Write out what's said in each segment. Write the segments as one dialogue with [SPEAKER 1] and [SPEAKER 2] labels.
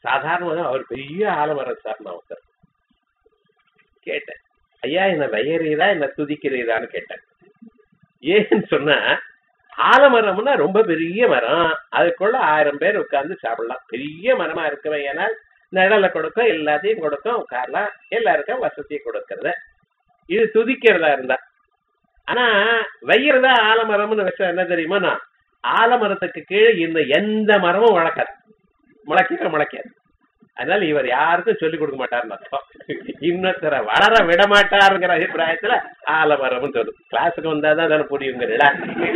[SPEAKER 1] சாதாரணமாக அவர் பெரிய ஆலமரம் சார் நான் ஒருத்தர் கேட்டேன் ஐயா என்ன வையறீரா என்ன துதிக்கிறீரான்னு கேட்டேன் ஏன்னு சொன்னா ஆலமரம்னா ரொம்ப பெரிய மரம் அதுக்குள்ள ஆயிரம் பேர் உட்கார்ந்து சாப்பிடலாம் பெரிய மரமா இருக்கவே ஏன்னா நிழலை கொடுக்கும் எல்லாத்தையும் கொடுக்கும் உட்காரலாம் எல்லாருக்கும் வசதியை கொடுக்கறது இது துதிக்கிறதா இருந்தா ஆனா வையறதா ஆலமரம்னு வச்சா என்ன தெரியுமா ஆலமரத்துக்கு கீழே இந்த எந்த மரமும் வளர்க்காது முளைக்கவே முளைக்காது அதனால இவர் யாருக்கும் சொல்லிக் கொடுக்க மாட்டாருன்னு அர்த்தம் இன்னொருத்தர வளர விட மாட்டாருங்கிற அபிப்பிராயத்துல ஆலமரம்னு சொல்லு கிளாஸுக்கு வந்தாதான் தானே புரியுங்கிறா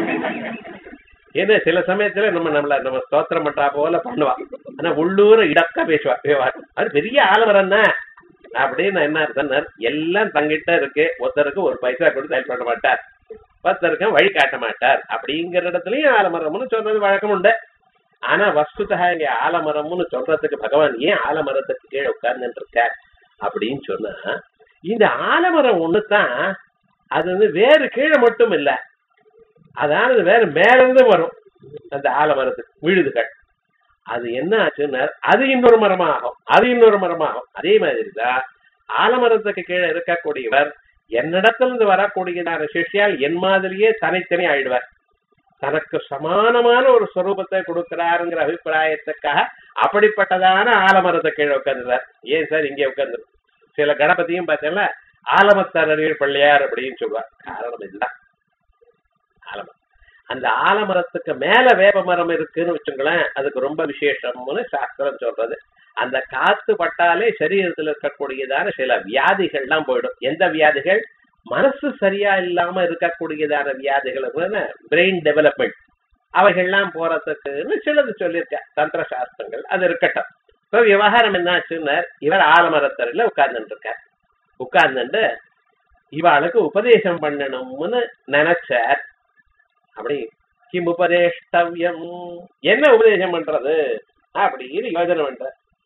[SPEAKER 1] ஏன்னா சில சமயத்துல நம்ம நம்மள நம்ம ஸ்தோத்திரம் பண்றா போல பண்ணுவா ஆனா உள்ளூர இடக்கா பேசுவா விவகாரம் அது பெரிய ஆலமரம் தான் அப்படின்னு என்ன அர்த்தம் எல்லாம் தங்கிட்ட இருக்கு ஒருத்தருக்கு ஒரு பைசா கொடுத்து ஹெல்ப் பண்ண மாட்டார் ஒருத்தருக்கு வழி காட்ட மாட்டார் அப்படிங்கிற இடத்துலயும் ஆலமரம்னு சொல்றது வழக்கம் உண்டு ஆனா வஸ்துதா இங்க ஆலமரம்னு சொல்றதுக்கு பகவான் ஏன் ஆலமரத்துக்கு கீழே உட்கார்ந்துட்டு இருக்கார் அப்படின்னு சொன்னா இந்த ஆலமரம் ஒண்ணுதான் அது வந்து வேறு கீழே மட்டும் இல்ல அதாவது வேற மேல இருந்து வரும் அந்த ஆலமரத்துக்கு விழுதுகள் அது என்ன ஆச்சுன்னா அது இன்னொரு மரமாகும் அது இன்னொரு மரமாகும் அதே மாதிரி தான் ஆலமரத்துக்கு கீழே இருக்கக்கூடியவர் என்னிடத்துல இருந்து வரக்கூடியதான சிஷ்யால் என் மாதிரியே தனித்தனி ஆயிடுவார் தனக்கு சமானமான ஒரு ஸ்வரூபத்தை கொடுக்கிறாருங்கிற அபிப்பிராயத்துக்காக அப்படிப்பட்டதான ஆலமரத்தை கீழே உட்காந்துறார் ஏன் சார் இங்கே உட்காந்து சில கணபதியும் பார்த்தீங்கன்னா ஆலமத்தரணியர் பிள்ளையார் அப்படின்னு சொல்லுவார் காரணம் இதுதான் ஆலமரம் அந்த ஆலமரத்துக்கு மேல வேப்ப மரம் இருக்குன்னு வச்சுங்களேன் அதுக்கு ரொம்ப விசேஷம்னு சாஸ்திரம் சொல்றது அந்த காத்து பட்டாலே சரீரத்தில் இருக்கக்கூடியதான சில வியாதிகள்லாம் போயிடும் எந்த வியாதிகள் மனசு சரியா இல்லாம இருக்கக்கூடியதான வியாதிகள் பிரெயின் டெவலப்மெண்ட் அவைகள்லாம் போறதுக்குன்னு சிலது சொல்லியிருக்கேன் தந்திர சாஸ்திரங்கள் அது இருக்கட்டும் இப்ப விவகாரம் என்னாச்சுன்னு இவர் ஆலமரத்தரையில உட்கார்ந்துட்டு இருக்கார் உட்கார்ந்துட்டு இவாளுக்கு உபதேசம் பண்ணணும்னு நினைச்சார் அப்படி கிம் உபதேஷ்டவியம் என்ன உபதேசம் பண்றது அப்படின்னு யோஜனை பண்ற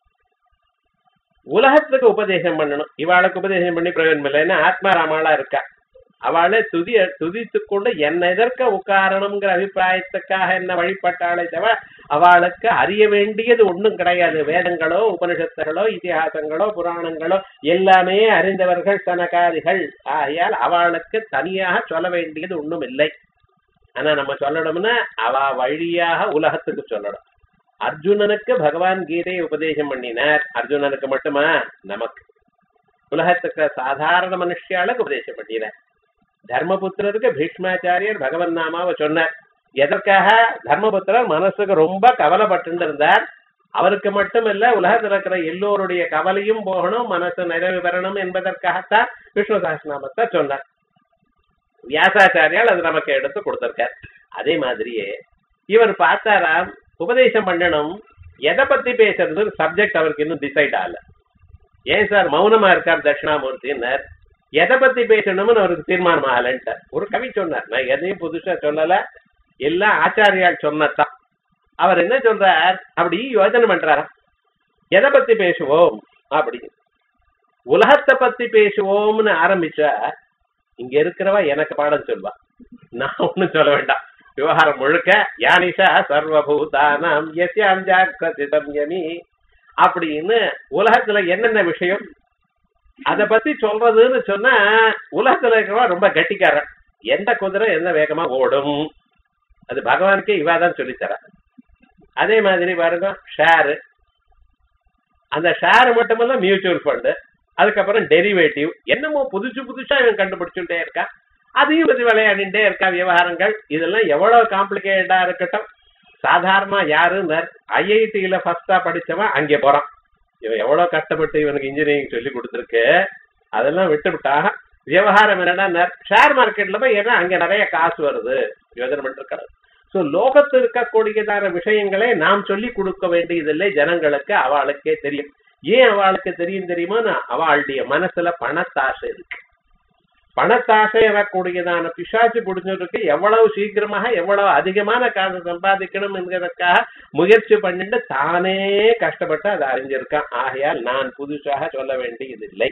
[SPEAKER 1] உலகத்துக்கு உபதேசம் பண்ணணும் இவாளுக்கு உபதேசம் பண்ணி பிரயோஜனம் இல்லை ஏன்னா ஆத்மாராமாளா இருக்கா அவளை துதி துதித்து கொண்டு என்ன எதற்க உட்காரணுங்கிற அபிப்பிராயத்துக்காக என்ன வழிபட்டாலே தவிர அவளுக்கு அறிய வேண்டியது ஒண்ணும் கிடையாது வேதங்களோ உபனிஷத்துகளோ இதிகாசங்களோ புராணங்களோ எல்லாமே அறிந்தவர்கள் சனகாதிகள் ஆகையால் அவளுக்கு தனியாக சொல்ல வேண்டியது ஒண்ணும் இல்லை ஆனா நம்ம சொல்லணும்னா அவ வழியாக உலகத்துக்கு சொல்லணும் அர்ஜுனனுக்கு பகவான் கீதையை உபதேசம் பண்ணினார் அர்ஜுனனுக்கு மட்டுமா நமக்கு உலகத்துக்கு சாதாரண மனுஷியாளுக்கு உபதேசம் பண்ணினார் தர்மபுத்திரருக்கு பீஷ்மாச்சாரியர் பகவன் நாமாவை சொன்னார் எதற்காக தர்மபுத்திரர் மனசுக்கு ரொம்ப கவலைப்பட்டு இருந்தார் அவருக்கு மட்டுமல்ல உலகத்தில் இருக்கிற எல்லோருடைய கவலையும் போகணும் மனசு நிறைவு பெறணும் என்பதற்காகத்தான் விஷ்ணு சாஸ்திரநாமத்தை சொன்னார் வியாசாச்சாரியால் அது நமக்கு எடுத்து கொடுத்திருக்கார் அதே மாதிரியே இவர் பார்த்தாராம் உபதேசம் பண்ணணும் எதை பத்தி பேசுறது சப்ஜெக்ட் அவருக்கு இன்னும் டிசைட் ஆகல ஏன் சார் மௌனமா இருக்கார் தட்சிணாமூர்த்தின்னார் எதை பத்தி பேசணும்னு அவருக்கு தீர்மானம் ஆகலன்ட்டார் ஒரு கவி சொன்னார் நான் எதையும் புதுசா சொல்லல எல்லாம் ஆச்சாரியால் சொன்னதான் அவர் என்ன சொல்றார் அப்படி யோஜனை பண்றாரா எதை பத்தி பேசுவோம் அப்படி உலகத்தை பத்தி பேசுவோம்னு ஆரம்பிச்சா இங்க இருக்கிறவா எனக்கு பாடம் சொல்வா நான் ஒண்ணும் சொல்ல வேண்டாம் விவகாரம் முழுக்க யானிஷா சர்வபூதானாம் எஸ்யாம் ஜாக்கிரதிதம் யமி அப்படின்னு உலகத்துல என்னென்ன விஷயம் அத பத்தி சொல்றதுன்னு சொன்னா உலகத்துல இருக்கிறவா ரொம்ப கட்டிக்காரன் எந்த குதிரை எந்த வேகமா ஓடும் அது பகவானுக்கே இவாதான் சொல்லித்தர அதே மாதிரி பாருங்க ஷேரு அந்த ஷேர் மட்டுமல்ல மியூச்சுவல் ஃபண்டு அதுக்கப்புறம் டெரிவேட்டிவ் என்னமோ புதுசு புதுசா இவன் கண்டுபிடிச்சுட்டே இருக்கான் அதையும் பத்தி விளையாடிட்டே இருக்கா விவகாரங்கள் இதெல்லாம் எவ்வளவு காம்ப்ளிகேட்டடா இருக்கட்டும் சாதாரணமா யாருன்னு ஐஐடியில ஃபர்ஸ்டா படிச்சவன் அங்கே போறான் இவன் எவ்வளவு கஷ்டப்பட்டு இவனுக்கு இன்ஜினியரிங் சொல்லி கொடுத்துருக்கு அதெல்லாம் விட்டுவிட்டா விவகாரம் என்னன்னா ஷேர் மார்க்கெட்ல போய் ஏன்னா அங்க நிறைய காசு வருது யோஜனை பண்ணிருக்கிறது ஸோ லோகத்தில் இருக்கக்கூடியதான விஷயங்களை நாம் சொல்லி கொடுக்க வேண்டியதில்லை ஜனங்களுக்கு அவளுக்கே தெரியும் ஏன் அவளுக்கு தெரியும் தெரியுமா அவளுடைய மனசுல பணத்தாசை இருக்கு பணத்தாசை வரக்கூடியதான பிசாசு பிடிச்சதுக்கு எவ்வளவு சீக்கிரமாக எவ்வளவு அதிகமான காசு சம்பாதிக்கணும் என்கிறதுக்காக முயற்சி பண்ணிட்டு தானே கஷ்டப்பட்டு அதை அறிஞ்சிருக்கான் ஆகையால் நான் புதுசாக சொல்ல வேண்டியதில்லை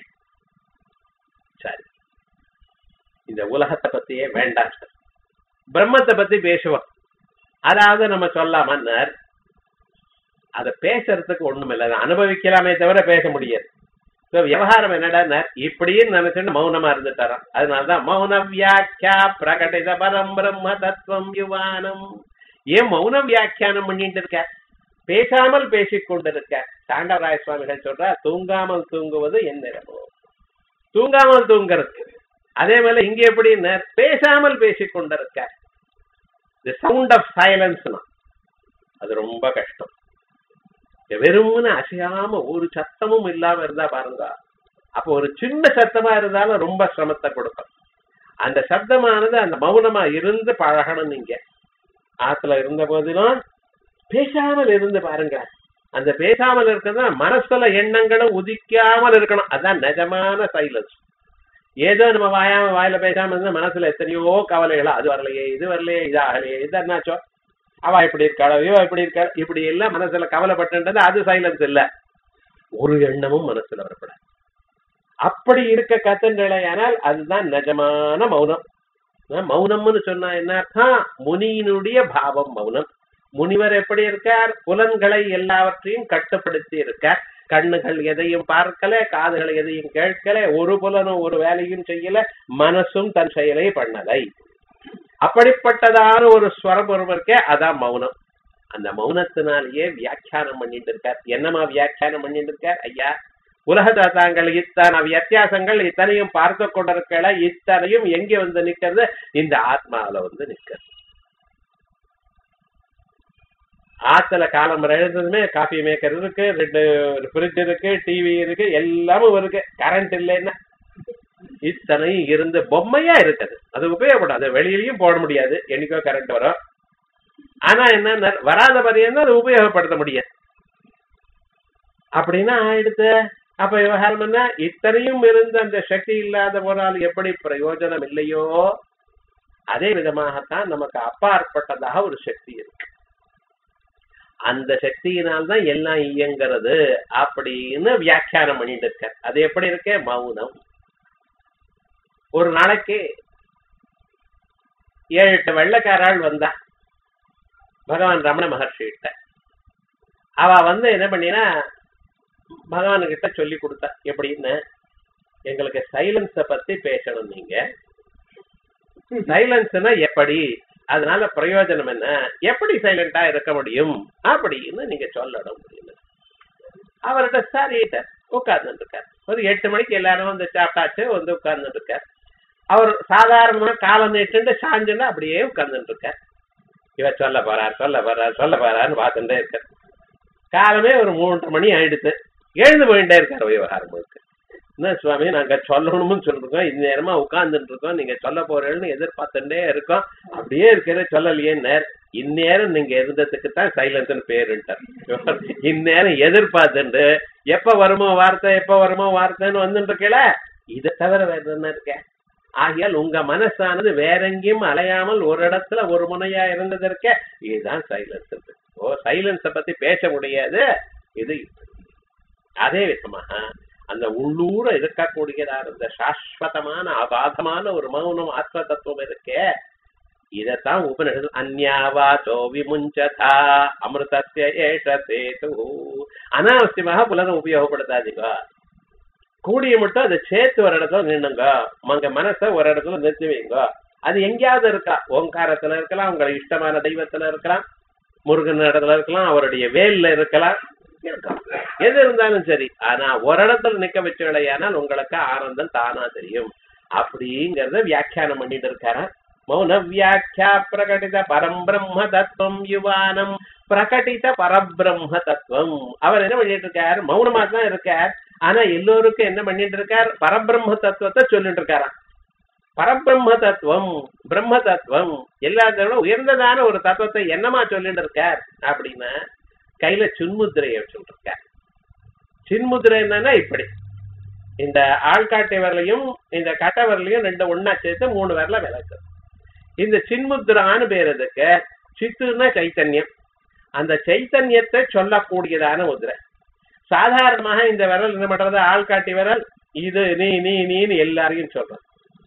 [SPEAKER 1] சரி இந்த உலகத்தை பத்தியே வேண்டாம் சார் பிரம்மத்தை பத்தி பேசுவோம் அதாவது நம்ம சொல்லாமன்னர் அதை பேசுறதுக்கு ஒண்ணும் இல்லை அதை அனுபவிக்கலாமே தவிர பேச முடியாது So, விவகாரம் என்னடா இப்படின்னு நினைச்சுட்டு மௌனமா இருந்துட்டாராம் அதனாலதான் மௌன வியாக்கியா பிரகடித பரம் பிரம்ம தத்துவம் யுவானம் ஏன் மௌன வியாக்கியானம் பண்ணிட்டு இருக்க பேசாமல் பேசிக் கொண்டிருக்க தாண்டவராய சுவாமிகள் சொல்றார் தூங்காமல் தூங்குவது என் நிறமோ தூங்காமல் தூங்குறது அதே போல இங்க எப்படின்னு பேசாமல் பேசிக் கொண்டிருக்க தி சவுண்ட் ஆஃப் சைலன்ஸ் அது ரொம்ப கஷ்டம் வெறும்னு அசையாம ஒரு சத்தமும் இல்லாம இருந்தா பாருங்க அப்போ ஒரு சின்ன சத்தமா இருந்தாலும் ரொம்ப சிரமத்தை கொடுக்கும் அந்த சப்தமானது அந்த மௌனமா இருந்து பழகணும் நீங்க ஆத்துல இருந்த போதிலும் பேசாமல் இருந்து பாருங்க அந்த பேசாமல் இருக்கிறது மனசுல எண்ணங்களும் உதிக்காமல் இருக்கணும் அதான் நிஜமான சைலன்ஸ் ஏதோ நம்ம வாயாம வாயில பேசாம இருந்தா மனசுல எத்தனையோ கவலைகளோ அது வரலையே இது வரலையே இது ஆகலையே இது என்னாச்சோ அவ இப்படி இருக்காளோ இவ இப்படி இருக்கா இப்படி எல்லாம் மனசுல கவலைப்பட்டுன்றது அது சைலன்ஸ் இல்ல ஒரு எண்ணமும் மனசுல வரப்படாது அப்படி இருக்க கத்துன்றலையானால் அதுதான் நிஜமான மௌனம் அஹ் மௌனம்னு சொன்னா என்ன அர்த்தம் முனியினுடைய பாவம் மௌனம் முனிவர் எப்படி இருக்கார் புலன்களை எல்லாவற்றையும் கட்டுப்படுத்தி இருக்கார் கண்ணுகள் எதையும் பார்க்கல காதுகள் எதையும் கேட்கல ஒரு புலனும் ஒரு வேலையும் செய்யல மனசும் தன் செயலை பண்ணலை அப்படிப்பட்டதான ஒரு ஸ்வரம் இருக்கே அதான் மௌனம் அந்த மௌனத்தினாலேயே வியாக்கியானம் பண்ணிட்டு இருக்கார் என்னமா வியாக்கியானம் பண்ணிட்டு இருக்கார் ஐயா உலக தாங்கள் இத்தனை வித்தியாசங்கள் இத்தனையும் பார்த்து கொண்டிருக்கல இத்தனையும் எங்க வந்து நிக்கிறது இந்த ஆத்மாவில வந்து நிக்கிறது ஆத்துல காலம் எழுந்ததுமே காஃபி மேக்கர் இருக்கு ரெண்டு ஃப்ரிட்ஜ் இருக்கு டிவி இருக்கு எல்லாமும் இருக்கு கரண்ட் இல்லைன்னா இத்தனையும் இருந்து பொம்மையா இருக்குது அது உபயோகப்படாது வெளியிலயும் போட முடியாது என்னைக்கோ கரண்ட் வரும் ஆனா என்ன வராத பரியந்தான் அதை உபயோகப்படுத்த முடியாது அப்படின்னா ஆயிடுத்து அப்ப விவகாரம் என்ன இத்தனையும் இருந்த அந்த சக்தி இல்லாத போனால் எப்படி பிரயோஜனம் இல்லையோ அதே விதமாகத்தான் நமக்கு அப்பாற்பட்டதாக ஒரு சக்தி இருக்கு அந்த சக்தியினால்தான் எல்லாம் இயங்கிறது அப்படின்னு வியாக்கியானம் பண்ணிட்டு இருக்க அது எப்படி இருக்க மௌனம் ஒரு நாளைக்கு ஏழு எட்டு வெள்ளக்காராள் வந்தா பகவான் ரமண மகர்ஷி கிட்ட அவ வந்து என்ன பண்ணினா பகவான் கிட்ட சொல்லி கொடுத்தா எப்படின்னு எங்களுக்கு சைலன்ஸ பத்தி பேசணும் நீங்க சைலன்ஸ்னா எப்படி அதனால பிரயோஜனம் என்ன எப்படி சைலண்டா இருக்க முடியும் அப்படின்னு நீங்க சொல்லணும் அப்படின்னு அவர்கிட்ட சரிட்ட உட்கார்ந்துட்டு இருக்கார் ஒரு எட்டு மணிக்கு எல்லாரும் வந்து சாப்பிட்டாச்சு வந்து உட்கார்ந்துட்டு இருக்கார் அவர் சாதாரணமா காலம் நீட்டு சாஞ்சுன்னா அப்படியே உட்கார்ந்துட்டு இருக்கார் இவர் சொல்ல போறார் சொல்ல போறார் சொல்ல போறான்னு பார்த்துட்டே இருக்கார் காலமே ஒரு மூன்றரை மணி ஆயிடுச்சு எழுந்து போயிட்டே இருக்கார் விவகாரம் முழுக்க என்ன சுவாமி நாங்க சொல்லணும்னு சொல்லிருக்கோம் இந்த நேரமா உட்கார்ந்துட்டு இருக்கோம் நீங்க சொல்ல போறேன்னு எதிர்பார்த்துட்டே இருக்கோம் அப்படியே இருக்கிற சொல்லலையே நேர் இந்நேரம் நீங்க இருந்ததுக்கு தான் சைலன்ஸ்னு பேருன்ட்டார் இந்நேரம் எதிர்பார்த்துட்டு எப்ப வருமோ வார்த்தை எப்ப வருமோ வார்த்தைன்னு வந்துட்டு இருக்கல இதை தவிர வேற என்ன இருக்க ஆகையால் உங்க மனசானது வேற எங்கேயும் அலையாமல் ஒரு இடத்துல ஒரு முனையா இருந்ததற்க இதுதான் சைலன்ஸ் ஓ சைலன்ஸ பத்தி பேச முடியாது இது அதே விதமாக அந்த உள்ளூர இருக்கக்கூடியதா இருந்த சாஸ்வதமான அபாதமான ஒரு மௌனம் ஆத்ம தத்துவம் இருக்கே இதத்தான் உபனிஷத்து அந்யாவாச்சோ விமுஞ்சதா அமிர்தஸ்ய ஏஷ சேது அனாவசியமாக புலனை உபயோகப்படுத்தாதீங்க கூடிய மட்டும் அதை சேர்த்து ஒரு இடத்துல நின்னுங்க உங்க மனசை ஒரு இடத்துல நிறுத்தி வைங்க அது எங்கேயாவது இருக்கா ஓங்காரத்துல இருக்கலாம் உங்களுக்கு இஷ்டமான தெய்வத்துல இருக்கலாம் முருகன் இடத்துல இருக்கலாம் அவருடைய வேல்ல இருக்கலாம் இருக்கலாம் எது இருந்தாலும் சரி ஆனா ஒரு இடத்துல நிக்க வச்சவளையானால் உங்களுக்கு ஆனந்தம் தானா தெரியும் அப்படிங்கறத வியாக்கியானம் பண்ணிட்டு இருக்காரா மௌன வியாக்கியா பிரகடித பரம்பிரம்ம தத்துவம் யுவானம் பிரகடித பரபிரம்ம தத்துவம் அவர் என்ன பண்ணிட்டு இருக்கார் மௌனமா தான் இருக்கார் ஆனா எல்லோருக்கும் என்ன பண்ணிட்டு இருக்கார் பரபிரம்ம தத்துவத்தை சொல்லிட்டு இருக்காராம் பரபிரம்ம தத்துவம் பிரம்ம தத்துவம் எல்லாத்தோட உயர்ந்ததான ஒரு தத்துவத்தை என்னமா சொல்லிட்டு இருக்கார் அப்படின்னா கையில சின்முத்திரையை வச்சுருக்கார் சின்முத்திரை என்னன்னா இப்படி இந்த ஆள்காட்டை வரலையும் இந்த கட்டை வரலையும் ரெண்டு ஒன்னா சேர்த்து மூணு வரல விளக்கு இந்த சின்முத்திரான்னு பேர் இதுக்கு சித்துன்னா சைத்தன்யம் அந்த சைத்தன்யத்தை சொல்லக்கூடியதான முதிரை சாதாரணமாக இந்த விரல் என்ன பண்றது ஆள்காட்டி விரல் இது நீ நீ நீன்னு எல்லாரையும் சொல்றது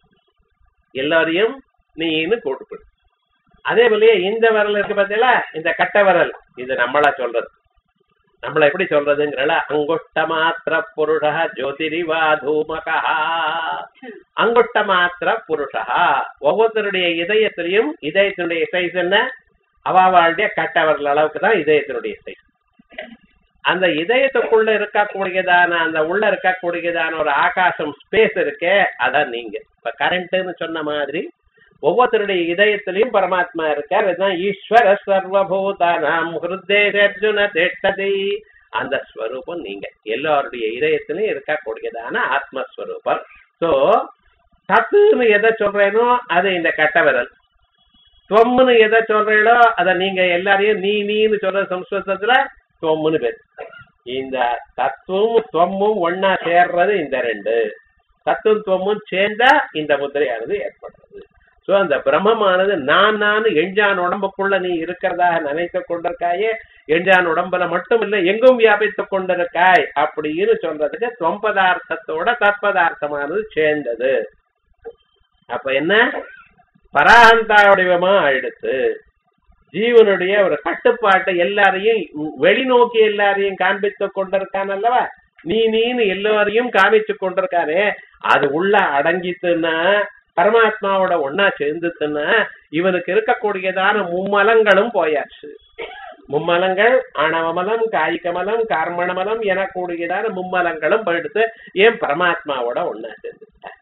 [SPEAKER 1] எல்லாரையும் நீன்னு கூட்டுப்படு அதே போலயே இந்த விரல் இருக்கு பார்த்தீங்களா இந்த கட்டை விரல் இது நம்மளா சொல்றது நம்மள எப்படி சொல்றதுங்கிறல அங்குஷ்ட மாத்திர புருஷ ஜோதிரிவா தூமகா அங்குஷ்ட மாத்திர புருஷா ஒவ்வொருத்தருடைய இதயத்திலையும் இதயத்தினுடைய சைஸ் என்ன அவாவாளுடைய கட்டவர்கள் அளவுக்கு தான் இதயத்தினுடைய சைஸ் அந்த இதயத்துக்குள்ள இருக்கக்கூடியதான அந்த உள்ள இருக்கக்கூடியதான ஒரு ஆகாசம் ஸ்பேஸ் இருக்கே அதான் நீங்க இப்ப கரண்ட்னு சொன்ன மாதிரி ஒவ்வொருத்தருடைய இதயத்திலையும் பரமாத்மா இருக்கார் இதுதான் ஈஸ்வர சர்வபூதானாம் ஹிருதேஷ அர்ஜுன திட்டதி அந்த ஸ்வரூபம் நீங்க எல்லாருடைய இதயத்திலையும் இருக்கக்கூடியதான ஆத்மஸ்வரூபம் சோ தத்துன்னு எதை சொல்றேனோ அது இந்த கட்ட விரல் தொம்முன்னு எதை சொல்றீங்களோ அத நீங்க எல்லாரையும் நீ நீன்னு சொல்ற சம்ஸ்கிருதத்துல தொம்முன்னு பேர் இந்த தத்துவமும் தொம்மும் ஒன்னா சேர்றது இந்த ரெண்டு தத்துவம் தொம்மும் சேர்ந்தா இந்த முத்திரையானது ஏற்படுறது சோ அந்த பிரம்மமானது நான் நான் எஞ்சான் உடம்புக்குள்ள நீ இருக்கிறதாக நினைத்து கொண்டிருக்காயே எஞ்சான் உடம்புல மட்டும் இல்ல எங்கும் வியாபித்துக் கொண்டிருக்காய் அப்படின்னு சொல்றதுக்கு தொம்பதார்த்தத்தோட தற்பதார்த்தமானது சேர்ந்தது அப்ப என்ன பராந்தா வடிவமா ஆயிடுத்து ஜீவனுடைய ஒரு கட்டுப்பாட்டை எல்லாரையும் வெளிநோக்கி எல்லாரையும் காண்பித்துக் கொண்டிருக்கான் அல்லவா நீ நீன்னு எல்லாரையும் காமிச்சு கொண்டிருக்காரே அது உள்ள அடங்கித்துன்னா பரமாத்மாவோட ஒன்னா சேர்ந்துச்சுன்னா இவனுக்கு இருக்கக்கூடியதான மும்மலங்களும் போயாச்சு மும்மலங்கள் ஆணவமலம் காய்கமலம் கார்மணமலம் எனக்கூடியதான மும்மலங்களும் போயிடுத்து ஏன் பரமாத்மாவோட ஒன்னா சேர்ந்துட்டார்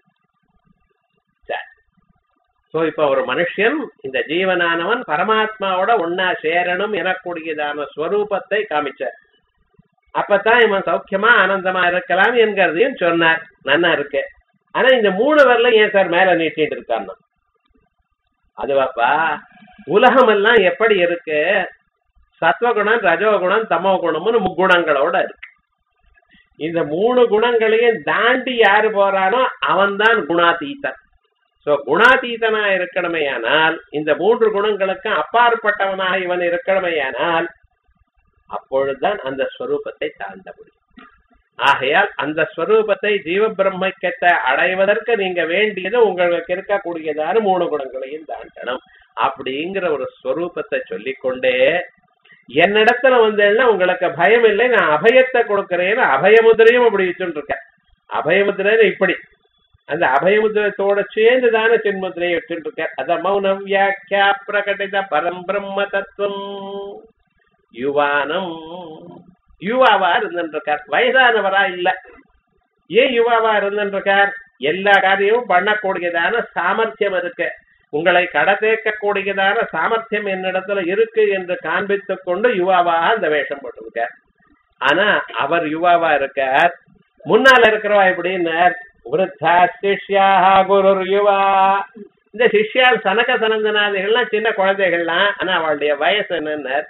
[SPEAKER 1] சரி சோ இப்ப ஒரு மனுஷன் இந்த ஜீவனானவன் பரமாத்மாவோட ஒன்னா சேரணும் எனக்கூடியதான ஸ்வரூபத்தை காமிச்சார் அப்பதான் இவன் சௌக்கியமா ஆனந்தமா இருக்கலாம் என்கிறதையும் சொன்னார் நன்னா இருக்கு ஆனா இந்த மூணு வரல ஏன் சார் மேல நீட்டிட்டு இருக்கான்னா அதுவாப்பா உலகம் எல்லாம் எப்படி இருக்கு சத்வகுணம் ரஜோகுணம் தமோ குணம்னு முக்குணங்களோட இருக்கு இந்த மூணு குணங்களையும் தாண்டி யாரு போறானோ அவன்தான் குணாதீதன் சோ குணாதீதனா இருக்கணுமேயானால் இந்த மூன்று குணங்களுக்கும் அப்பாற்பட்டவனாக இவன் இருக்கணுமேயானால் அப்பொழுதுதான் அந்த ஸ்வரூபத்தை தாண்ட முடியும் ஆகையால் அந்த ஸ்வரூபத்தை ஜீவ பிரம்மக்கத்தை அடைவதற்கு நீங்க வேண்டியது உங்களுக்கு இருக்கக்கூடியதான மூணு குணங்களையும் தாண்டணும் அப்படிங்கிற ஒரு ஸ்வரூபத்தை சொல்லிக்கொண்டே என்னிடத்துல வந்தேன்னா உங்களுக்கு பயம் இல்லை நான் அபயத்தை கொடுக்கிறேன்னு அபயமுதிரையும் அப்படி வச்சுட்டு இருக்கேன் அபயமுதிரைன்னு இப்படி அந்த அபயமுதிரத்தோட சேர்ந்து தானே சின்முதிரையை வச்சுட்டு இருக்கார் அத மௌன வியாக்கியா பிரகடித பரம் பிரம்ம தத்துவம் யுவானம் யுவாவா இருந்திருக்கார் வயதானவரா இல்ல ஏன் யுவாவா இருந்திருக்கார் எல்லா காரியமும் பண்ணக்கூடியதான சாமர்த்தியம் இருக்கு உங்களை கடத்தேக்கக்கூடியதான சாமர்த்தியம் என்னிடத்துல இருக்கு என்று காண்பித்துக் கொண்டு யுவாவா அந்த வேஷம் போட்டிருக்கார் ஆனா அவர் யுவாவா இருக்கார் முன்னால இருக்கிறவா எப்படின்னார் விருத்தா சிஷ்யாக குரு யுவா இந்த சிஷ்யால் சனக சனந்தனாதிகள்லாம் சின்ன குழந்தைகள்லாம் ஆனா அவளுடைய வயசு என்னன்னார்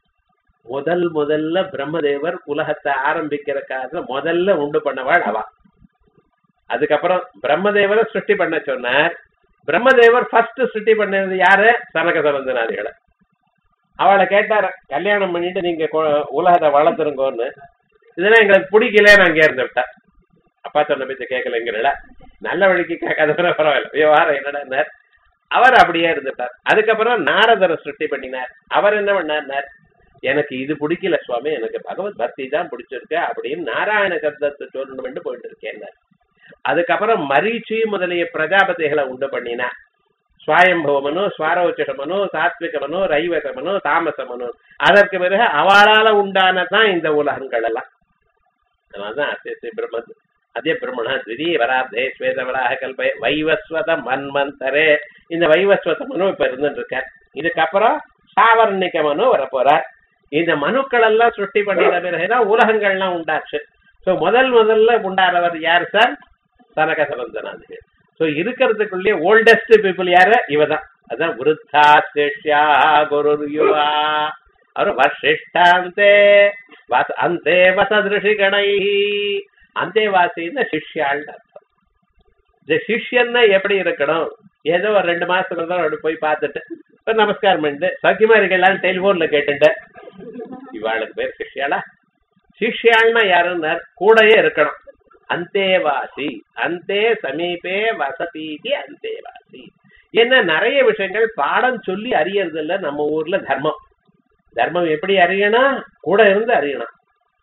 [SPEAKER 1] முதல் முதல்ல பிரம்மதேவர் உலகத்தை ஆரம்பிக்கிற காலத்துல முதல்ல உண்டு பண்ணவாள் அவா அதுக்கப்புறம் பிரம்மதேவரை சிருஷ்டி பண்ண சொன்னார் பிரம்மதேவர் ஃபர்ஸ்ட் சிருஷ்டி பண்ணது யாரு சனக சனந்தனாதிகளை அவளை கேட்டார கல்யாணம் பண்ணிட்டு நீங்க கொ- உலகத்தை வளர்த்துருங்கோன்னு இதெல்லாம் எங்களுக்கு பிடிக்கல நான் இருந்து விட்டேன் அப்பா சொன்ன பேச்ச கேட்கலங்கிறல நல்ல வழிக்கு கேட்காதவரை பரவாயில்ல விவகாரம் என்னடா அவர் அப்படியே இருந்துட்டார் அதுக்கப்புறம் நாரதரை சிருஷ்டி பண்ணினார் அவர் என்ன பண்ணார் எனக்கு இது பிடிக்கல சுவாமி எனக்கு பகவத் பக்தி தான் பிடிச்சிருக்கு அப்படின்னு நாராயண சப்தத்தை சொல்லணும்னு போயிட்டு இருக்கேன் அதுக்கப்புறம் மரீச்சி முதலிய பிரஜாபதிகளை உண்டு பண்ணினார் சுவாயம்பவமனு சுவாரோச்சகமனு சாத்விகமனு ரைவசமனு தாமசமனு அதற்கு பிறகு அவளால உண்டானதான் இந்த உலகங்கள் எல்லாம் அதனாலதான் அத்திய பிரம்ம அதே பிரம்மணா திடீர் வராதே ஸ்வேதவராக கல்பை வைவஸ்வத மன்மந்தரே இந்த வைவஸ்வத மனு இப்ப இருந்துட்டு இருக்கார் இதுக்கப்புறம் சாவர்ணிக மனு வரப்போறார் இந்த மனுக்கள் எல்லாம் சுட்டி பண்ணின பிறகுதான் உலகங்கள்லாம் உண்டாச்சு சோ முதல் முதல்ல உண்டானவர் யார் சார் சனக சபந்தனாதிகள் சோ இருக்கிறதுக்குள்ளே ஓல்டஸ்ட் பீப்புள் யாரு இவதான் அதான் விருத்தா சிஷ்யா குரு யுவா அவர் வசிஷ்டாந்தே வச அந்தே வசதிருஷி கணை அந்தேவாசின்னு சிஷ்யாள்னு அர்த்தம் இந்த சிஷ்யன்னா எப்படி இருக்கணும் ஏதோ ஒரு ரெண்டு மாசத்துல தான் அப்படி போய் பார்த்துட்டு ஒரு நமஸ்காரம் பண்ணிட்டு சௌக்கியமா இருக்கலாம்னு டெலிபோன்ல கேட்டுட்டு இவாளுக்கு பேர் சிஷ்யாளா சிஷ்யாள்னா யாருன்னா கூடயே இருக்கணும் அந்தேவாசி அந்தே சமீபே வசதீதி அந்தேவாசி என்ன நிறைய விஷயங்கள் பாடம் சொல்லி அறியறது இல்ல நம்ம ஊர்ல தர்மம் தர்மம் எப்படி அறியணும் கூட இருந்து அறியணும்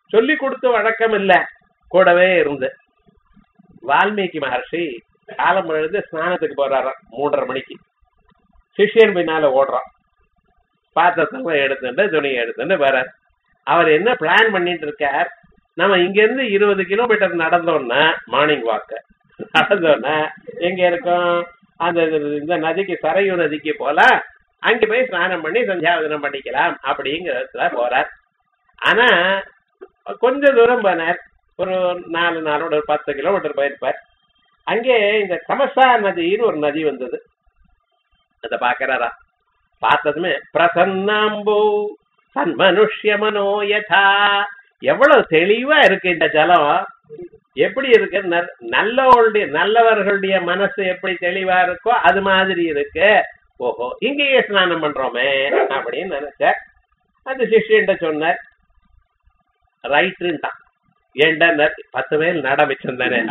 [SPEAKER 1] சொல்லி கொடுத்து வழக்கம் இல்ல கூடவே இருந்து வால்மீகி மகர்ஷி காலம் பொழுது ஸ்நானத்துக்கு போறாராம் மூன்றரை மணிக்கு சிஷ்யன் பின்னால ஓடுறான் பாத்திரத்தெல்லாம் எடுத்துட்டு துணியை எடுத்துட்டு வரார் அவர் என்ன பிளான் பண்ணிட்டு இருக்கார் நம்ம இங்க இருந்து இருபது கிலோமீட்டர் நடந்தோம்னா மார்னிங் வாக்கு நடந்தோம்னா எங்க இருக்கோம் அந்த இது- இந்த நதிக்கு சரையு நதிக்கு போலாம் அங்க போய் ஸ்நானம் பண்ணி சந்தியாவதனம் பண்ணிக்கலாம் அப்படிங்கிறதுல போறார் ஆனா கொஞ்ச தூரம் போனார் ஒரு நாலு நாளோட ஒரு பத்து கிலோமீட்டர் போயிருப்பார் அங்கே இந்த தமசா நதின்னு ஒரு நதி வந்தது அத பாக்குறாரா பார்த்ததுமே பிரசன்னாம்பு சன்மனுஷ்ய மனோயதா எவ்வளவு தெளிவா இருக்கு இந்த ஜலம் எப்படி இருக்கு நல்- நல்லவர்களுடைய நல்லவர்களுடைய மனசு எப்படி தெளிவா இருக்கோ அது மாதிரி இருக்கு ஓஹோ இங்கேயே ஸ்நானம் பண்றோமே அப்படின்னு நினைச்சார் அந்த சிஷ்யன்ட்ட சொன்னார் ரைட்டுன்ட்டான் ஏண்டா பத்து பேர் நட மிச்சம் தானே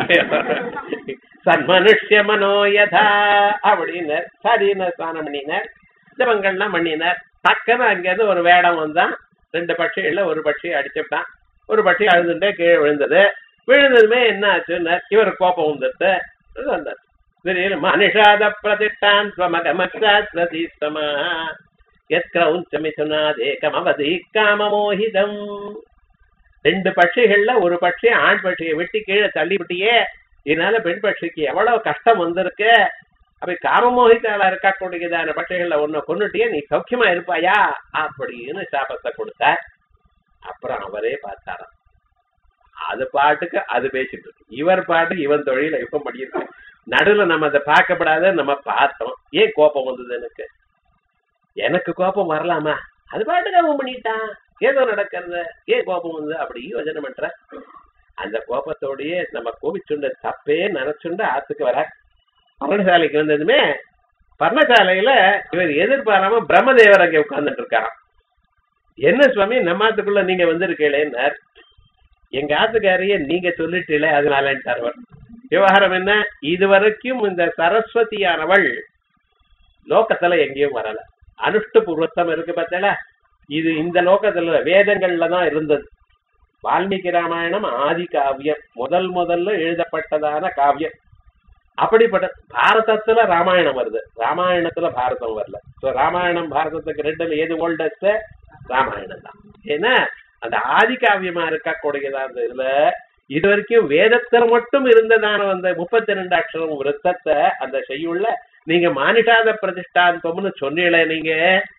[SPEAKER 1] சன்மனுஷ்ய மனோயதா அப்படின்னார் சரின்னு ஸ்நானம் பண்ணினார் ஜபங்கள்லாம் பண்ணினார் டக்குன்னு அங்கேருந்து ஒரு வேடம் வந்தான் ரெண்டு பட்சிகள்ல ஒரு பட்சி அடிச்சுட்டான் ஒரு பட்சி அழுதுட்டே கீழே விழுந்தது விழுந்ததுமே என்ன ஆச்சுன்னார் இவர் கோபம் வந்துட்டு வந்தார் திடீர்னு மனுஷாத பிரதிஷ்டான் ஸ்வமகமக்ஷாத் பிரதீஸ்தமா எத் கிரௌஞ்சமிசுனாதேகம் அவதி காமமோகிதம் ரெண்டு பட்சிகள்ல ஒரு பட்சி ஆண் பட்சியை வெட்டி கீழே தள்ளி விட்டியே இதனால பெண் பட்சிக்கு எவ்வளவு கஷ்டம் வந்திருக்கு அப்ப காமமோகித்தால இருக்கக்கூடியதான பட்சிகள்ல ஒண்ணு கொன்னுட்டியே நீ சௌக்கியமா இருப்பாயா அப்படின்னு சாபத்தை கொடுத்தார் அப்புறம் அவரே பார்த்தாராம் அது பாட்டுக்கு அது பேசிட்டு இருக்கு இவர் பாட்டுக்கு இவன் தொழில இப்ப பண்ணியிருக்கு நடுவுல நம்ம அதை பார்க்கப்படாத நம்ம பார்த்தோம் ஏன் கோபம் வந்தது எனக்கு எனக்கு கோபம் வரலாமா அது பாட்டுக்கு அவன் பண்ணிட்டான் ஏதோ நடக்கிறது ஏன் கோபம் வந்து அப்படி யோஜனை பண்ற அந்த கோபத்தோடயே நம்ம கோபிச்சுண்ட தப்பே நினைச்சுண்டு ஆத்துக்கு வர பர்ணசாலைக்கு வந்ததுமே பர்ணசாலையில இவர் எதிர்பாராம பிரம்மதேவர் அங்கே உட்கார்ந்துட்டு இருக்காராம் என்ன சுவாமி நம்ம ஆத்துக்குள்ள நீங்க வந்திருக்கீங்களேன்னார் எங்க ஆத்துக்காரையே நீங்க சொல்லிட்டீல அதனாலன்ட்டார் அவர் விவகாரம் என்ன இதுவரைக்கும் இந்த சரஸ்வதியானவள் லோகத்துல எங்கேயும் வரல அனுஷ்டு பூர்வத்தம் இருக்கு பார்த்தல இது இந்த லோகத்துல வேதங்கள்ல தான் இருந்தது வால்மீகி ராமாயணம் ஆதி காவியம் முதல் முதல்ல எழுதப்பட்டதான காவியம் அப்படிப்பட்ட பாரதத்துல ராமாயணம் வருது ராமாயணத்துல பாரதம் வரல சோ ராமாயணம் பாரதத்துக்கு ரெண்டுல எது ஓல்டஸ்ட் ராமாயணம் தான் ஏன்னா அந்த ஆதி காவியமா இருக்கக்கூடியதா அந்த இதுல இது வரைக்கும் வேதத்துல மட்டும் இருந்ததான அந்த முப்பத்தி ரெண்டு அக்ஷரம் விருத்தத்தை அந்த செய்யுள்ள நீங்க மானிட்டாத பிரதிஷ்டாந்தம்னு சொன்னீங்களே நீங்க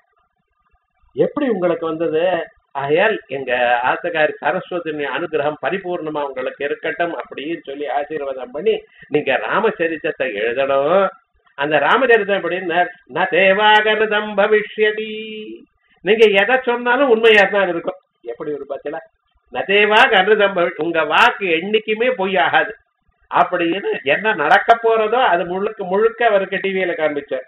[SPEAKER 1] எப்படி உங்களுக்கு வந்தது ஆகையால் எங்க ஆத்தகாரி சரஸ்வதி அனுகிரகம் பரிபூர்ணமா உங்களுக்கு இருக்கட்டும் அப்படின்னு சொல்லி ஆசீர்வாதம் பண்ணி நீங்க ராமச்சரித்தத்தை எழுதணும் அந்த ராமச்சரித்தம் எப்படின்னு ந தேவாகரதம் பவிஷ்யதி நீங்க எதை சொன்னாலும் உண்மையா தான் இருக்கும் எப்படி ஒரு பத்தில நதேவாக அனுதம் உங்க வாக்கு என்னைக்குமே பொய் ஆகாது அப்படின்னு என்ன நடக்க போறதோ அது முழுக்க முழுக்க அவருக்கு டிவியில காண்பிச்சார்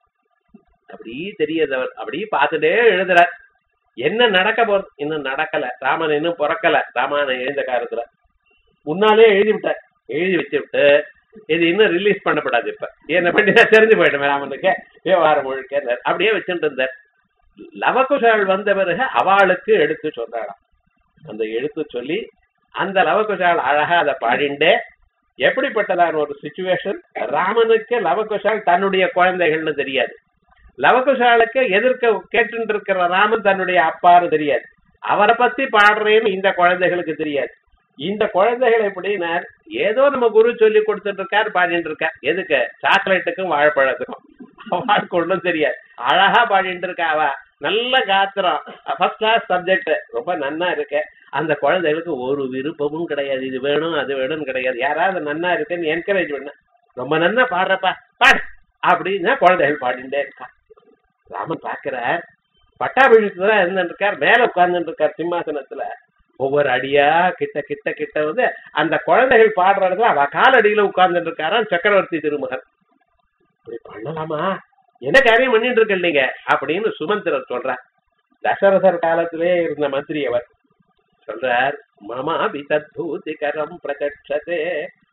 [SPEAKER 1] அப்படி தெரியுது அவர் அப்படி பார்த்துட்டே எழுதுறார் என்ன நடக்க போறது இன்னும் நடக்கல ராமன் இன்னும் பிறக்கல ராமாயணம் எழுந்த காலத்துல முன்னாலே எழுதி விட்டார் எழுதி வச்சு விட்டு இது இன்னும் ரிலீஸ் பண்ணப்படாது இப்ப என்ன பண்ணி தெரிஞ்சு போயிட்டோம் ராமனுக்கு விவகாரம் முழுக்க அப்படியே வச்சுட்டு இருந்தார் லவகுஷால் வந்த பிறகு அவளுக்கு எடுத்து சொல்றாளாம் அந்த எடுத்து சொல்லி அந்த லவகுஷால் அழகா அதை பாடிண்டே எப்படிப்பட்டதான ஒரு சுச்சுவேஷன் ராமனுக்கு லவகுஷால் தன்னுடைய குழந்தைகள்னு தெரியாது லவகுஷாலுக்கு எதிர்க்க கேட்டு இருக்கிற ராமன் தன்னுடைய அப்பான்னு தெரியாது அவரை பத்தி பாடுறேன்னு இந்த குழந்தைகளுக்கு தெரியாது இந்த குழந்தைகள் எப்படின்னா ஏதோ நம்ம குரு சொல்லி கொடுத்துட்டு இருக்காரு பாடிட்டு இருக்கார் எதுக்கு சாக்லேட்டுக்கும் வாழைப்பழத்துக்கும் அவளுக்கு ஒன்றும் தெரியாது அழகா பாடிட்டு இருக்கா அவ நல்ல காத்திரம் ஃபர்ஸ்ட் கிளாஸ் சப்ஜெக்ட் ரொம்ப நன்னா இருக்கு அந்த குழந்தைகளுக்கு ஒரு விருப்பமும் கிடையாது இது வேணும் அது வேணும்னு கிடையாது யாராவது நன்னா இருக்குன்னு என்கரேஜ் பண்ண ரொம்ப நன்னா பாடுறப்பா பாடு அப்படின்னா குழந்தைகள் பாடிட்டே இருக்கா ராமன் பாக்குறார் பட்டாபிஷேகத்துல இருந்துட்டு இருக்கார் மேல உட்கார்ந்துட்டு இருக்கார் சிம்மாசனத்துல ஒவ்வொரு அடியா கிட்ட கிட்ட கிட்ட வந்து அந்த குழந்தைகள் பாடுற இடத்துல அவ காலடியில உட்கார்ந்துட்டு இருக்காராம் சக்கரவர்த்தி திருமகன் இப்படி பண்ணலாமா என்ன காரியம் பண்ணிட்டு இருக்க நீங்க அப்படின்னு சுமந்திரர் சொல்றார் தசரதர் காலத்திலே இருந்த மந்திரி அவர் சொல்றார் மமாபி தத்பூதிகரம் பிரகட்சதே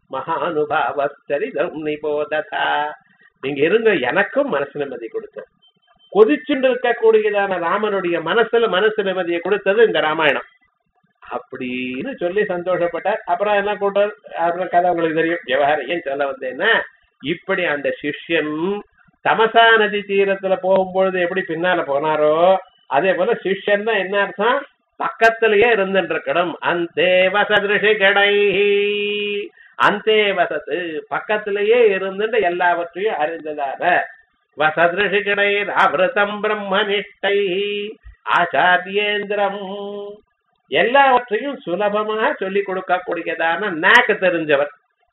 [SPEAKER 1] மகானுபாவச்சரிதம் நிபோததா நீங்க இருங்க எனக்கும் மனசு நிம்மதி கொடுத்து கொதிச்சுண்டு இருக்கக்கூடியதான ராமனுடைய மனசுல மனசு நிம்மதியை கொடுத்தது இந்த ராமாயணம் அப்படின்னு சொல்லி சந்தோஷப்பட்டார் அப்புறம் என்ன கூட்டார் அப்புறம் கதை உங்களுக்கு தெரியும் விவகாரம் ஏன் சொல்ல வந்தேன்னா இப்படி அந்த சிஷ்யன் தமசா நதி தீரத்துல போகும்பொழுது எப்படி பின்னால போனாரோ அதே போல சிஷ்யன் என்ன அர்த்தம் பக்கத்திலேயே இருந்துட்டு இருக்கணும் அந்தே வசதிருஷி கடை அந்தே வசத்து பக்கத்திலேயே இருந்துட்டு எல்லாவற்றையும் அறிந்ததான வசதிருஷி கடை அவிரதம் பிரம்மனிஷ்டை ஆச்சாரியேந்திரம் எல்லாவற்றையும் சுலபமாக சொல்லிக் கொடுக்கக்கூடியதான நாக்கு தெரிஞ்சவர்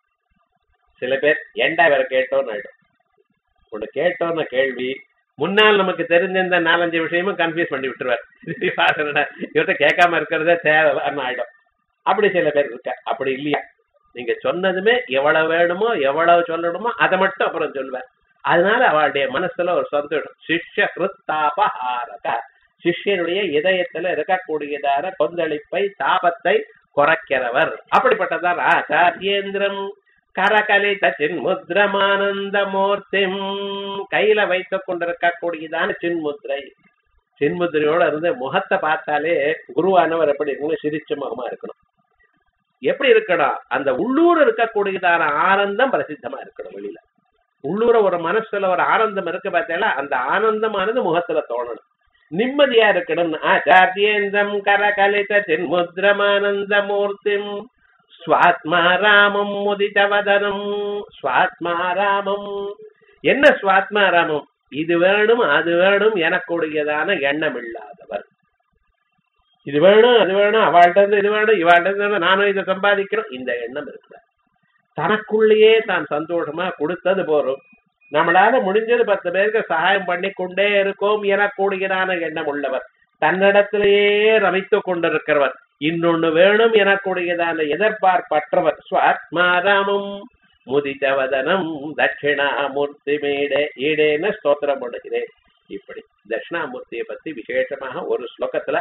[SPEAKER 1] சில பேர் ஏண்டா இவரை கேட்டோன்னு ஆயிடும் ஒண்ணு கேட்டோன்னு கேள்வி முன்னால் நமக்கு தெரிஞ்ச இந்த நாலஞ்சு விஷயமும் கன்ஃபியூஸ் பண்ணி விட்டுருவார் இவர்கிட்ட கேட்காம இருக்கிறதே தேவைன்னு ஆயிடும் அப்படி சில பேர் இருக்க அப்படி இல்லையா நீங்க சொன்னதுமே எவ்வளவு வேணுமோ எவ்வளவு சொல்லணுமோ அதை மட்டும் அப்புறம் சொல்லுவார் அதனால அவளுடைய மனசுல ஒரு சந்தோஷம் சிஷ்ய கிருத்தாபஹாரக சிஷ்யனுடைய இதயத்துல இருக்கக்கூடியதான கொந்தளிப்பை தாபத்தை குறைக்கிறவர் அப்படிப்பட்டதான் ஆச்சாரியேந்திரம் கரகலித சின்முத்ரமானந்த மூர்த்திம் கையில வைத்துக் கொண்டிருக்கக்கூடியதான சின்முத்ரை சின்முத்திரையோட இருந்து முகத்தை பார்த்தாலே குருவானவர் எப்படி இருக்கணும் சிரிச்ச முகமா இருக்கணும் எப்படி இருக்கணும் அந்த உள்ளூர் இருக்கக்கூடியதான ஆனந்தம் பிரசித்தமா இருக்கணும் வெளியில உள்ளூர ஒரு மனசுல ஒரு ஆனந்தம் இருக்கு பார்த்தீங்களா அந்த ஆனந்தமானது முகத்துல தோணணும் நிம்மதியா இருக்கணும் ஆச்சாரியேந்தம் கரகலித சின்முத்ரமானந்த மூர்த்திம் ஸ்வாத்மாராமம் முதிதவதனம் ஸ்வாத்மாராமம் என்ன ஸ்வாத்மாராமம் இது வேணும் அது வேணும் எனக்குடையதான எண்ணம் இல்லாதவர் இது வேணும் அது வேணும் அவள்கிட்ட இருந்து இது வேணும் இவாள்கிட்ட இருந்து நானும் இதை சம்பாதிக்கிறோம் இந்த எண்ணம் இருக்கிறார் தனக்குள்ளேயே தான் சந்தோஷமா கொடுத்தது போறோம் நம்மளால முடிஞ்சது பத்து பேருக்கு சகாயம் பண்ணி கொண்டே இருக்கோம் எனக்கூடியதான எண்ணம் உள்ளவர் தன்னிடத்திலேயே ரமித்து கொண்டிருக்கிறவர் இன்னொன்னு வேணும் எனக்கூடியதான எதிர்பார்ப்பற்றவர் ஸ்வாத்மாராமம் முதிதவதனம் தட்சிணாமூர்த்தி மேடே ஈடேன்னு ஸ்தோத்திரம் பண்ணுகிறேன் இப்படி தட்சிணாமூர்த்தியை பத்தி விசேஷமாக ஒரு ஸ்லோகத்துல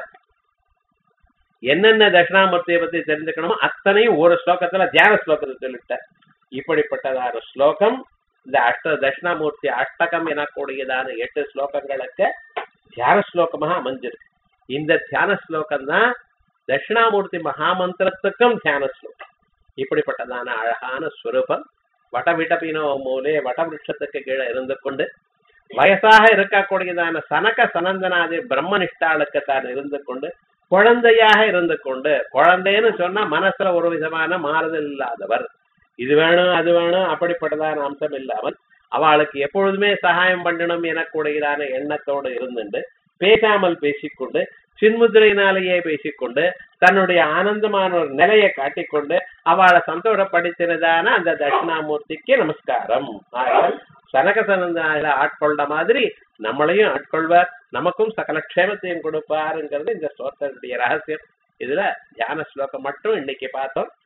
[SPEAKER 1] என்னென்ன தட்சிணாமூர்த்தியை பத்தி தெரிஞ்சுக்கணுமோ அத்தனையும் ஒரு ஸ்லோகத்துல தியான ஸ்லோகத்தை சொல்லிட்டார் இப்படிப்பட்டதான ஸ்லோகம் இந்த அஷ்ட தட்சிணாமூர்த்தி அஷ்டகம் எனக்கூடியதான எட்டு ஸ்லோகங்களுக்கு தியான ஸ்லோகமாக அமைஞ்சிருக்கு இந்த தியான ஸ்லோகம் தான் தட்சிணாமூர்த்தி மகாமந்திரத்துக்கும் தியான ஸ்லோகம் இப்படிப்பட்டதான அழகான ஸ்வரூபம் வடவிடபினோ மூலே வடவிருஷத்துக்கு கீழே இருந்து கொண்டு வயசாக இருக்கக்கூடியதான சனக சனந்தனாதி பிரம்மனிஷ்டாளுக்கு தான் இருந்து கொண்டு குழந்தையாக இருந்து கொண்டு குழந்தைன்னு சொன்னா மனசுல ஒரு விதமான மாறுதல் இல்லாதவர் இது வேணும் அது வேணும் அப்படிப்பட்டதான அம்சம் இல்லாமல் அவளுக்கு எப்பொழுதுமே சகாயம் பண்ணணும் எனக்கூடியதான எண்ணத்தோடு இருந்துட்டு பேசாமல் பேசிக்கொண்டு சின்முத்திரையினாலேயே பேசிக்கொண்டு தன்னுடைய ஆனந்தமான ஒரு நிலையை காட்டிக்கொண்டு அவளை சந்தோஷப்படுத்தினதான அந்த தட்சிணாமூர்த்திக்கு நமஸ்காரம் ஆகையால் சனக சனந்தால ஆட்கொண்ட மாதிரி நம்மளையும் ஆட்கொள்வார் நமக்கும் சகல க்ஷேமத்தையும் கொடுப்பாருங்கிறது இந்த ஸ்தோத்திரனுடைய ரகசியம் இதுல தியான ஸ்லோகம் மட்டும் இன்னைக்கு பார்த்தோம்